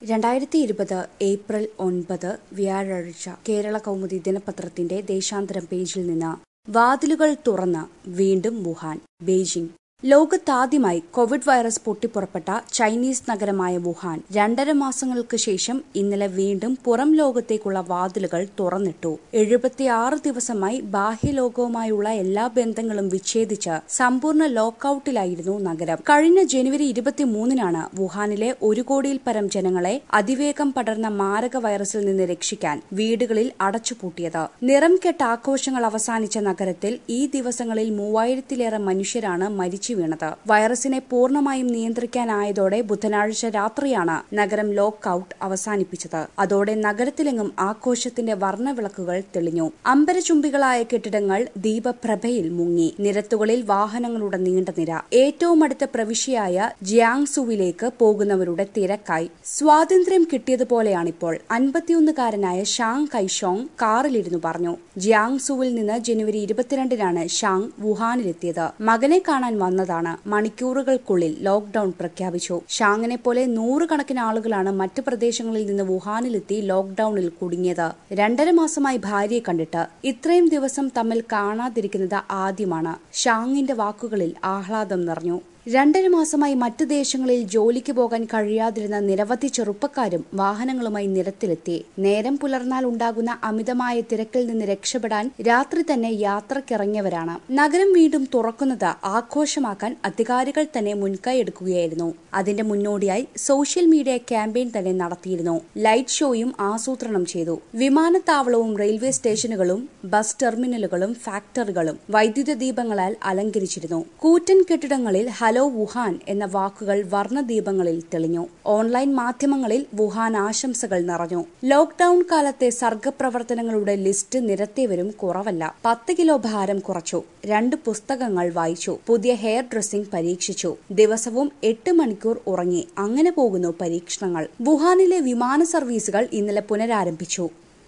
രണ്ടായിരത്തി ഇരുപത് ഏപ്രിൽ ഒൻപത് വ്യാഴാഴ്ച കേരള കൗമുദി ദിനപത്രത്തിന്റെ ദേശാന്തരം പേജിൽ നിന്ന് വാതിലുകൾ തുറന്ന് വീണ്ടും വുഹാൻ ബെയ്ജിംഗ് ലോകത്താദ്യമായി കോവിഡ് വൈറസ് പൊട്ടിപ്പുറപ്പെട്ട ചൈനീസ് നഗരമായ വുഹാൻ രണ്ടര മാസങ്ങൾക്ക് ശേഷം ഇന്നലെ വീണ്ടും പുറം ലോകത്തേക്കുള്ള വാതിലുകൾ തുറന്നിട്ടു എഴുപത്തിയാറ് ദിവസമായി ബാഹ്യലോകവുമായുള്ള എല്ലാ ബന്ധങ്ങളും വിച്ഛേദിച്ച് സമ്പൂർണ്ണ ലോക്കൌട്ടിലായിരുന്നു നഗരം കഴിഞ്ഞ ജനുവരി ഇരുപത്തിമൂന്നിനാണ് വുഹാനിലെ ഒരു കോടിയിൽ പരം ജനങ്ങളെ അതിവേഗം പടർന്ന മാരക വൈറസിൽ നിന്ന് രക്ഷിക്കാൻ വീടുകളിൽ അടച്ചുപൂട്ടിയത് നിറം കെട്ട ആഘോഷങ്ങൾ അവസാനിച്ച നഗരത്തിൽ ഈ ദിവസങ്ങളിൽ മൂവായിരത്തിലേറെ മനുഷ്യരാണ് മരിച്ചു വീണത് വൈറസിനെ പൂർണ്ണമായും നിയന്ത്രിക്കാനായതോടെ ബുധനാഴ്ച രാത്രിയാണ് നഗരം ലോക്കൌട്ട് അവസാനിപ്പിച്ചത് അതോടെ നഗരത്തിലെങ്ങും ആഘോഷത്തിന്റെ വർണ്ണവിളക്കുകൾ തെളിഞ്ഞു അമ്പരചുംബികളായ കെട്ടിടങ്ങൾ ദീപപ്രഭയിൽ മുങ്ങി നിരത്തുകളിൽ വാഹനങ്ങളുടെ നീണ്ട നിര ഏറ്റവും അടുത്ത പ്രവിശ്യയായ ജിയാങ്സുവിലേക്ക് പോകുന്നവരുടെ തിരക്കായി സ്വാതന്ത്ര്യം കിട്ടിയതുപോലെയാണിപ്പോൾ അൻപത്തിയൊന്നുകാരനായ ഷാങ് കൈഷോങ് കാറിലിരുന്നു പറഞ്ഞു ജിയാങ്സുവിൽ നിന്ന് ജനുവരി ഇരുപത്തിരണ്ടിനാണ് ഷാങ് വുഹാനിലെത്തിയത് മകനെ കാണാൻ വന്നതാണ് മണിക്കൂറുകൾക്കുള്ളിൽ ലോക്ഡൌൺ പ്രഖ്യാപിച്ചു ഷാങ്ങിനെ പോലെ നൂറുകണക്കിന് ആളുകളാണ് മറ്റ് പ്രദേശങ്ങളിൽ നിന്ന് വുഹാനിലെത്തി ലോക്ഡൌണിൽ കുടുങ്ങിയത് രണ്ടര മാസമായി ഭാര്യയെ കണ്ടിട്ട് ഇത്രയും ദിവസം തമ്മിൽ കാണാതിരിക്കുന്നത് ആദ്യമാണ് ഷാങ്ങിന്റെ വാക്കുകളിൽ ആഹ്ലാദം നിറഞ്ഞു രണ്ടര മാസമായി മറ്റു ദേശങ്ങളിൽ ജോലിക്ക് പോകാൻ കഴിയാതിരുന്ന നിരവധി ചെറുപ്പക്കാരും വാഹനങ്ങളുമായി നിരത്തിലെത്തി നേരം പുലർന്നാൽ ഉണ്ടാകുന്ന അമിതമായ തിരക്കിൽ നിന്ന് രക്ഷപ്പെടാൻ രാത്രി തന്നെ യാത്രക്കിറങ്ങിയവരാണ് നഗരം വീണ്ടും തുറക്കുന്നത് ആഘോഷമാക്കാൻ അധികാരികൾ തന്നെ മുൻകൈയെടുക്കുകയായിരുന്നു അതിന്റെ മുന്നോടിയായി സോഷ്യൽ മീഡിയ ക്യാമ്പയിൻ തന്നെ നടത്തിയിരുന്നു ലൈറ്റ് ഷോയും ആസൂത്രണം ചെയ്തു വിമാനത്താവളവും റെയിൽവേ സ്റ്റേഷനുകളും ബസ് ടെർമിനലുകളും ഫാക്ടറികളും വൈദ്യുത ദീപങ്ങളാൽ അലങ്കരിച്ചിരുന്നു കൂറ്റൻ കെട്ടിടങ്ങളിൽ ഹലോ വുഹാൻ എന്ന വാക്കുകൾ വർണ്ണദീപങ്ങളിൽ തെളിഞ്ഞു ഓൺലൈൻ മാധ്യമങ്ങളിൽ വുഹാൻ ആശംസകൾ നിറഞ്ഞു ലോക്ഡൌൺ കാലത്തെ സർഗപ്രവർത്തനങ്ങളുടെ ലിസ്റ്റ് നിരത്തിയവരും കുറവല്ല പത്ത് കിലോ ഭാരം കുറച്ചു രണ്ട് പുസ്തകങ്ങൾ വായിച്ചു പുതിയ ഹെയർ ഡ്രസ്സിംഗ് പരീക്ഷിച്ചു ദിവസവും എട്ട് മണിക്കൂർ ഉറങ്ങി അങ്ങനെ പോകുന്നു പരീക്ഷണങ്ങൾ വുഹാനിലെ വിമാന സർവീസുകൾ ഇന്നലെ പുനരാരംഭിച്ചു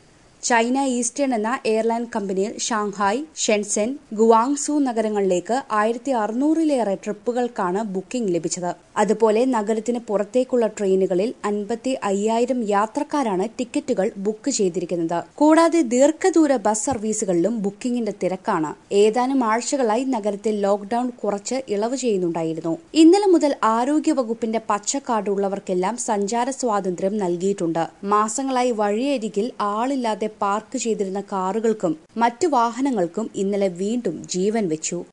ചൈന ഈസ്റ്റേൺ എന്ന എയർലൈൻ കമ്പനിയിൽ ഷാങ്ഹായ് ഷെൻസെൻ ഗുവാങ്സു നഗരങ്ങളിലേക്ക് ആയിരത്തി അറുന്നൂറിലേറെ ട്രിപ്പുകൾക്കാണ് ബുക്കിംഗ് ലഭിച്ചത് അതുപോലെ നഗരത്തിന് പുറത്തേക്കുള്ള ട്രെയിനുകളിൽ അൻപത്തി അയ്യായിരം യാത്രക്കാരാണ് ടിക്കറ്റുകൾ ബുക്ക് ചെയ്തിരിക്കുന്നത് കൂടാതെ ദീർഘദൂര ബസ് സർവീസുകളിലും ബുക്കിംഗിന്റെ തിരക്കാണ് ഏതാനും ആഴ്ചകളായി നഗരത്തിൽ ലോക്ഡൌൺ കുറച്ച് ഇളവ് ചെയ്യുന്നുണ്ടായിരുന്നു ഇന്നലെ മുതൽ ആരോഗ്യ വകുപ്പിന്റെ പച്ചക്കാർഡ് ഉള്ളവർക്കെല്ലാം സഞ്ചാര സ്വാതന്ത്ര്യം നൽകിയിട്ടുണ്ട് മാസങ്ങളായി വഴിയരികിൽ ആളില്ലാതെ പാർക്ക് ചെയ്തിരുന്ന കാറുകൾക്കും മറ്റു വാഹനങ്ങൾക്കും ഇന്നലെ വീണ്ടും ജീവൻ വെച്ചു